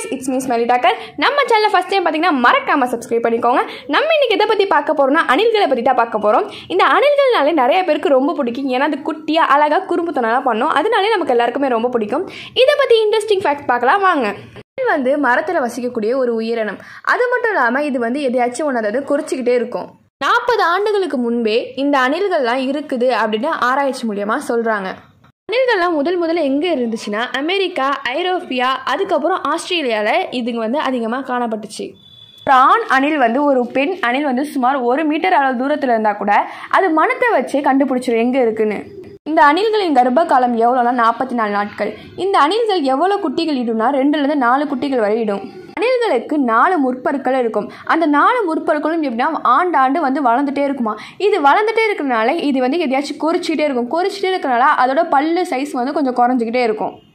guys it's me smelly talker நம்ம channel first time பார்த்தீங்கன்னா மறக்காம சப்ஸ்கிரைப் பண்ணிக்கோங்க நம்ம இன்னைக்கு எதை பற்றி பார்க்க போகிறோம்னா அணில்களை பற்றி தான் பார்க்க போகிறோம் இந்த அணில்கள்னாலே நிறைய பேருக்கு ரொம்ப பிடிக்கும் ஏன்னா அது குட்டியாக அழகாக குறும்புத்தனமாக பண்ணும் அதனாலே நமக்கு எல்லாருக்குமே ரொம்ப பிடிக்கும் இதை பற்றி இன்ட்ரெஸ்டிங் ஃபேக்ட் பார்க்கலாம் வாங்க அணில் வந்து மரத்தில் வசிக்கக்கூடிய ஒரு உயிரினம் அது மட்டும் இல்லாமல் இது வந்து எதையாச்சும் ஒன்று அதாவது குறிச்சிக்கிட்டே இருக்கும் நாற்பது ஆண்டுகளுக்கு முன்பே இந்த அணில்கள்லாம் இருக்குது அப்படின்னு ஆராய்ச்சி மூலியமாக சொல்கிறாங்க அணில்கள்லாம் முதல் முதல்ல எங்கே இருந்துச்சுன்னா அமெரிக்கா ஐரோப்பியா அதுக்கப்புறம் ஆஸ்திரேலியாவில் இதுங்க வந்து அதிகமாக காணப்பட்டுச்சு ஒரு ஆண் அணில் வந்து ஒரு பெண் அணில் வந்து சுமார் ஒரு மீட்டர் அளவு தூரத்தில் இருந்தால் கூட அது மனத்தை வச்சு கண்டுபிடிச்சிடும் எங்கே இருக்குன்னு இந்த அணில்களின் கர்ப்ப காலம் எவ்வளோனா நாற்பத்தி நாலு நாட்கள் இந்த அணில்கள் எவ்வளோ குட்டிகள் இடும்னா ரெண்டுலேருந்து நாலு குட்டிகள் வரை இடும் அணில்களுக்கு நாலு முற்பற்கள் இருக்கும் அந்த நாலு முற்பற்களும் எப்படின்னா ஆண்டாண்டு வந்து வளர்ந்துட்டே இருக்குமா இது வளர்ந்துட்டே இருக்கிறனால இது வந்து எதையாச்சும் கொறிச்சிக்கிட்டே இருக்கும் கொறிச்சிட்டே இருக்கிறனால அதோட பல்லு சைஸ் வந்து கொஞ்சம் குறைஞ்சிக்கிட்டே இருக்கும்